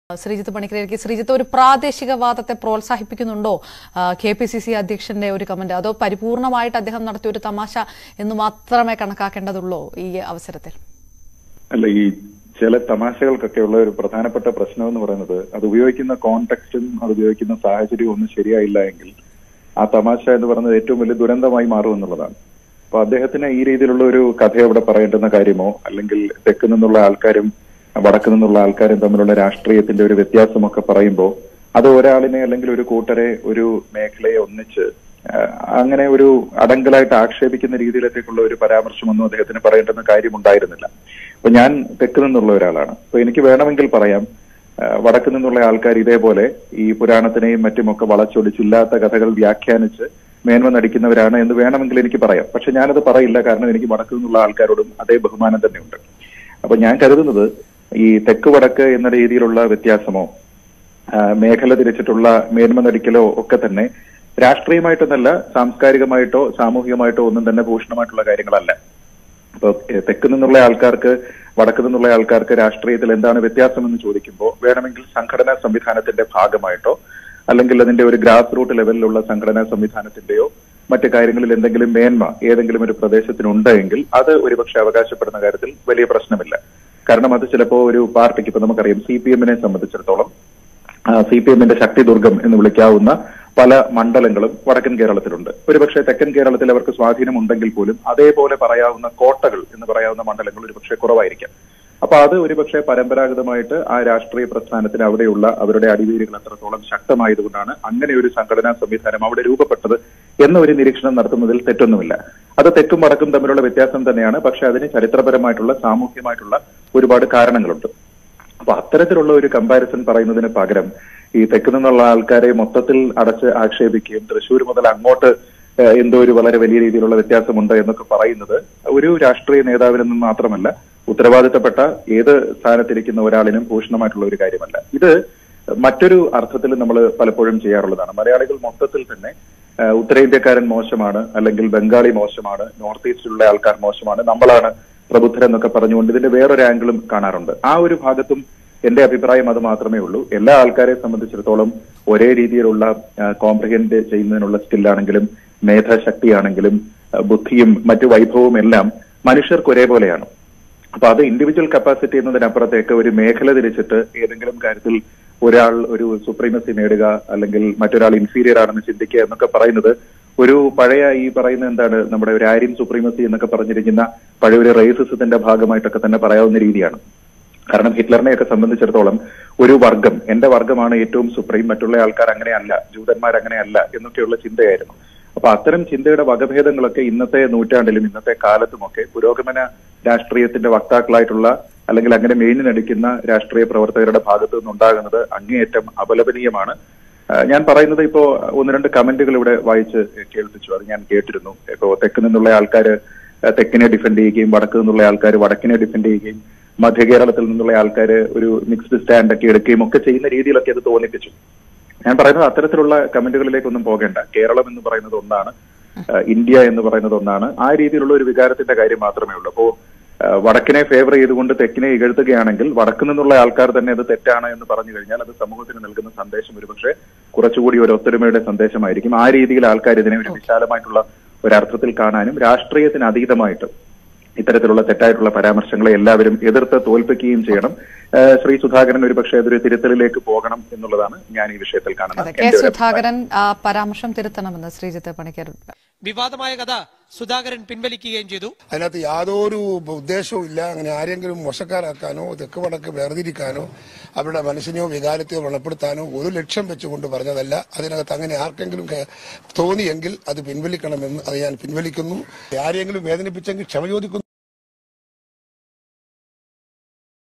ശ്രീജിത്ത് പണിക്കരേക്ക് ശ്രീജിത്ത് ഒരു പ്രാദേശികവാദത്തെ പ്രോത്സാഹിപ്പിക്കുന്നുണ്ടോ കെ പി സി സി അധ്യക്ഷന്റെ ഒരു കമന്റ് അതോ പരിപൂർണമായിട്ട് അദ്ദേഹം നടത്തിയ ഒരു തമാശ എന്ന് മാത്രമേ കണക്കാക്കേണ്ടതുള്ളൂ ഈ അവസരത്തിൽ അല്ല ഈ ചില തമാശകൾക്കൊക്കെ ഉള്ള ഒരു പ്രധാനപ്പെട്ട പ്രശ്നം എന്ന് പറയുന്നത് അത് ഉപയോഗിക്കുന്ന കോണ്ടെക്സ്റ്റും അത് ഉപയോഗിക്കുന്ന സാഹചര്യവും ഒന്നും ശരിയായില്ല എങ്കിൽ ആ തമാശ എന്ന് പറയുന്നത് ഏറ്റവും വലിയ ദുരന്തമായി മാറും എന്നുള്ളതാണ് അപ്പൊ അദ്ദേഹത്തിന് ഈ രീതിയിലുള്ള ഒരു കഥ അവിടെ പറയേണ്ടുന്ന കാര്യമോ അല്ലെങ്കിൽ തെക്ക് നിന്നുള്ള ആൾക്കാരും വടക്ക് നിന്നുള്ള ആൾക്കാരും തമ്മിലുള്ള രാഷ്ട്രീയത്തിന്റെ ഒരു വ്യത്യാസമൊക്കെ പറയുമ്പോൾ അത് ഒരാളിനെ അല്ലെങ്കിൽ ഒരു കൂട്ടരെ ഒരു മേഖലയെ ഒന്നിച്ച് ആ, അങ്ങനെ ഒരു അടങ്കലായിട്ട് ആക്ഷേപിക്കുന്ന രീതിയിലേക്കുള്ള ഒരു പരാമർശമൊന്നും അദ്ദേഹത്തിന് പറയേണ്ടുന്ന കാര്യമുണ്ടായിരുന്നില്ല അപ്പൊ ഞാൻ തെക്ക് നിന്നുള്ള ഒരാളാണ് അപ്പൊ എനിക്ക് വേണമെങ്കിൽ പറയാം ആ, വടക്ക് നിന്നുള്ള ആൾക്കാർ ഇതേപോലെ ഈ പുരാണത്തിനെയും മറ്റുമൊക്കെ വളച്ചൊടിച്ചില്ലാത്ത കഥകൾ വ്യാഖ്യാനിച്ച് മേന്മ നടിക്കുന്നവരാണ് എന്ന് വേണമെങ്കിൽ എനിക്ക് പറയാം പക്ഷെ ഞാനത് പറയില്ല കാരണം എനിക്ക് വടക്ക് നിന്നുള്ള ആൾക്കാരോടും അതേ ബഹുമാനം തന്നെയുണ്ട് അപ്പൊ ഞാൻ കരുതുന്നത് ഈ തെക്ക് വടക്ക് എന്ന രീതിയിലുള്ള വ്യത്യാസമോ ആ, മേഖല തിരിച്ചിട്ടുള്ള മേന്മ നടിക്കലോ ഒക്കെ തന്നെ രാഷ്ട്രീയമായിട്ടൊന്നല്ല സാംസ്കാരികമായിട്ടോ സാമൂഹികമായിട്ടോ ഒന്നും തന്നെ ഭൂഷണമായിട്ടുള്ള കാര്യങ്ങളല്ല അപ്പൊ എ, തെക്ക് നിന്നുള്ള ആൾക്കാർക്ക് വടക്ക് നിന്നുള്ള ആൾക്കാർക്ക് രാഷ്ട്രീയത്തിൽ എന്താണ് വ്യത്യാസം എന്ന് ചോദിക്കുമ്പോൾ വേണമെങ്കിൽ സംഘടനാ സംവിധാനത്തിന്റെ ഭാഗമായിട്ടോ അല്ലെങ്കിൽ അതിന്റെ ഒരു ഗ്രാസ് റൂട്ട് ലെവലിലുള്ള സംഘടനാ സംവിധാനത്തിന്റെയോ മറ്റു കാര്യങ്ങളിൽ എന്തെങ്കിലും മേന്മ ഏതെങ്കിലും ഒരു പ്രദേശത്തിനുണ്ട് എങ്കിൽ അത് ഒരുപക്ഷെ അവകാശപ്പെടുന്ന കാര്യത്തിൽ വലിയ പ്രശ്നമില്ല കാരണം അത് ചിലപ്പോ ഒരു പാർട്ടിക്ക് ഇപ്പൊ നമുക്കറിയാം സി പി എമ്മിനെ സംബന്ധിച്ചിടത്തോളം സി പി എമ്മിന്റെ ശക്തിദുർഗം എന്ന് വിളിക്കാവുന്ന പല മണ്ഡലങ്ങളും വടക്കൻ കേരളത്തിലുണ്ട് ഒരുപക്ഷെ തെക്കൻ കേരളത്തിൽ അവർക്ക് സ്വാധീനമുണ്ടെങ്കിൽ പോലും അതേപോലെ പറയാവുന്ന കോട്ടകൾ എന്ന് പറയാവുന്ന മണ്ഡലങ്ങൾ ഒരുപക്ഷെ കുറവായിരിക്കാം അപ്പൊ അത് ഒരുപക്ഷെ പരമ്പരാഗതമായിട്ട് ആ രാഷ്ട്രീയ പ്രസ്ഥാനത്തിന് അവിടെയുള്ള അവരുടെ അടിവേരുകൾ എത്രത്തോളം ശക്തമായതുകൊണ്ടാണ് അങ്ങനെ ഒരു സംഘടനാ സംവിധാനം അവിടെ രൂപപ്പെട്ടത് എന്ന ഒരു നിരീക്ഷണം നടത്തുന്നതിൽ തെറ്റൊന്നുമില്ല അത് തെക്കും വടക്കും തമ്മിലുള്ള വ്യത്യാസം തന്നെയാണ് പക്ഷെ അതിന് ചരിത്രപരമായിട്ടുള്ള സാമൂഹ്യമായിട്ടുള്ള ഒരുപാട് കാരണങ്ങളുണ്ട് അപ്പൊ അത്തരത്തിലുള്ള ഒരു കമ്പാരിസൺ പറയുന്നതിന് പകരം ഈ തെക്ക് നിന്നുള്ള ആൾക്കാരെ മൊത്തത്തിൽ അടച്ച് ആക്ഷേപിക്കുകയും തൃശ്ശൂർ മുതൽ അങ്ങോട്ട് ഏഹ്, എന്തോ ഒരു വളരെ വലിയ രീതിയിലുള്ള വ്യത്യാസമുണ്ട് എന്നൊക്കെ പറയുന്നത് ഒരു രാഷ്ട്രീയ നേതാവിൽ നിന്ന് മാത്രമല്ല ഉത്തരവാദിത്തപ്പെട്ട ഏത് സ്ഥാനത്തിരിക്കുന്ന ഒരാളിനും ഭൂഷണമായിട്ടുള്ള ഒരു കാര്യമല്ല ഇത് മറ്റൊരു അർത്ഥത്തിൽ നമ്മൾ പലപ്പോഴും ചെയ്യാറുള്ളതാണ് മലയാളികൾ മൊത്തത്തിൽ തന്നെ ഏഹ്, ഉത്തരേന്ത്യക്കാരൻ മോശമാണ് അല്ലെങ്കിൽ ബംഗാളി മോശമാണ് നോർത്ത് ഈസ്റ്റിലുള്ള ആൾക്കാർ മോശമാണ് നമ്മളാണ് പ്രബുദ്ധരെന്നൊക്കെ പറഞ്ഞുകൊണ്ട് ഇതിന്റെ വേറൊരു ആംഗിളും കാണാറുണ്ട് ആ ഒരു ഭാഗത്തും എന്റെ അഭിപ്രായം അത് മാത്രമേ ഉള്ളൂ എല്ലാ ആൾക്കാരെ സംബന്ധിച്ചിടത്തോളം ഒരേ രീതിയിലുള്ള കോംപ്രിഹെൻഡ് ചെയ്യുന്നതിനുള്ള സ്കില്ലാണെങ്കിലും മേധാശക്തിയാണെങ്കിലും ആ, ബുദ്ധിയും മറ്റു വൈഭവവും എല്ലാം മനുഷ്യർക്ക് ഒരേപോലെയാണ് അപ്പൊ അത് ഇൻഡിവിജ്വൽ കപ്പാസിറ്റി എന്നതിനപ്പുറത്തേക്ക് ഒരു മേഖല തിരിച്ചിട്ട് ഏതെങ്കിലും കാര്യത്തിൽ ഒരാൾ ഒരു സുപ്രീമസി നേടുക അല്ലെങ്കിൽ മറ്റൊരാൾ ഇൻഫീരിയർ ആണെന്ന് ചിന്തിക്കുക എന്നൊക്കെ പറയുന്നത് ഒരു പഴയ ഈ പറയുന്ന എന്താണ് നമ്മുടെ ഒരു ആര്യൻ സുപ്രീമസി എന്നൊക്കെ പറഞ്ഞിരിക്കുന്ന പഴയ ഒരു റേസിസത്തിന്റെ ഭാഗമായിട്ടൊക്കെ തന്നെ പറയാവുന്ന രീതിയാണ് കാരണം ഹിറ്റ്ലറിനെയൊക്കെ സംബന്ധിച്ചിടത്തോളം ഒരു വർഗം എന്റെ വർഗമാണ് ഏറ്റവും സുപ്രീം മറ്റുള്ള ആൾക്കാർ അങ്ങനെയല്ല ജൂതന്മാർ അങ്ങനെയല്ല എന്നൊക്കെയുള്ള ചിന്തയായിരുന്നു അപ്പൊ അത്തരം ചിന്തയുടെ വകഭേദങ്ങളൊക്കെ ഇന്നത്തെ നൂറ്റാണ്ടിലും ഇന്നത്തെ കാലത്തുമൊക്കെ പുരോഗമന രാഷ്ട്രീയത്തിന്റെ വക്താക്കളായിട്ടുള്ള അല്ലെങ്കിൽ അങ്ങനെ മെയിനിനടിക്കുന്ന രാഷ്ട്രീയ പ്രവർത്തകരുടെ ഭാഗത്തു നിന്നുണ്ടാകുന്നത് അങ്ങേയറ്റം അപലപനീയമാണ് ആ, ഞാൻ പറയുന്നത് ഇപ്പോ ഒന്ന് രണ്ട് കമന്റുകൾ ഇവിടെ വായിച്ച് കേൾപ്പിച്ചു അത് ഞാൻ കേട്ടിരുന്നു ഇപ്പോ തെക്ക് നിന്നുള്ള ആൾക്കാർ തെക്കിനെ ഡിഫെൻഡ് ചെയ്യുകയും വടക്ക് നിന്നുള്ള ആൾക്കാർ വടക്കിനെ ഡിഫെൻഡ് ചെയ്യുകയും മധ്യ കേരളത്തിൽ നിന്നുള്ള ആൾക്കാർ ഒരു മിക്സ്ഡ് സ്റ്റാൻഡ് ഒക്കെ എടുക്കുകയും ഒക്കെ ചെയ്യുന്ന രീതിയിലൊക്കെ അത് തോന്നിപ്പിച്ചു ഞാൻ പറയുന്നത് അത്തരത്തിലുള്ള കമന്റുകളിലേക്കൊന്നും പോകേണ്ട കേരളം എന്ന് പറയുന്നത് ഒന്നാണ് ആ, ഇന്ത്യ എന്ന് പറയുന്നത് ഒന്നാണ് ആ രീതിയിലുള്ള ഒരു വികാരത്തിന്റെ കാര്യം മാത്രമേ ഉള്ളൂ അപ്പോ ആ, വടക്കിനെ ഫേവർ ചെയ്തുകൊണ്ട് തെക്കിനെ ഇകഴ്ത്തുകയാണെങ്കിൽ വടക്ക് നിന്നുള്ള ആൾക്കാർ തന്നെ അത് തെറ്റാണ് എന്ന് പറഞ്ഞു കഴിഞ്ഞാൽ അത് സമൂഹത്തിന് നൽകുന്ന സന്ദേശം ഒരുപക്ഷെ കുറച്ചുകൂടി ഒരു ഒത്തൊരുമയുടെ സന്ദേശമായിരിക്കും ആ രീതിയിൽ ആൾക്കാർ ഇതിനെ ഒരു വിശാലമായിട്ടുള്ള ഒരർത്ഥത്തിൽ കാണാനും രാഷ്ട്രീയത്തിന് അതീതമായിട്ട് ഇത്തരത്തിലുള്ള തെറ്റായിട്ടുള്ള പരാമർശങ്ങളെ എല്ലാവരും എതിർത്ത് തോൽപ്പിക്കുകയും ചെയ്യണം ആ, ശ്രീ സുധാകരൻ ഒരുപക്ഷെ അതൊരു തിരുത്തലിലേക്ക് പോകണം എന്നുള്ളതാണ് ഞാൻ ഈ വിഷയത്തിൽ അതെ കാണുന്നത് കെ എന്റെ ഒരു അഭിപ്രായം. സുധാകരൻ ആ പരാമർശം തിരുത്തണമെന്ന് ശ്രീജിത്ത് പണിക്കർ വിവാദമായ കഥ സുധാകരൻ പിൻവലിക്കുകയും ചെയ്തു അതിനകത്ത് യാതൊരു ഉദ്ദേശവും ഇല്ല അങ്ങനെ ആരെങ്കിലും മോശക്കാരാക്കാനോ തെക്ക് വടക്ക് വേർതിരിക്കാനോ അവരുടെ മനസ്സിനെയോ വികാരത്തെയോ വ്രണപ്പെടുത്താനോ ഒരു ലക്ഷ്യം വെച്ചുകൊണ്ട് പറഞ്ഞതല്ല അതിനകത്ത് അങ്ങനെ ആർക്കെങ്കിലും കേ- തോന്നിയെങ്കിൽ അത് പിൻവലിക്കണമെന്ന് അത് ഞാൻ പിൻവലിക്കുന്നു ആരെങ്കിലും വേദനിപ്പിച്ചെങ്കിൽ ക്ഷമ ചോദിക്കുന്നു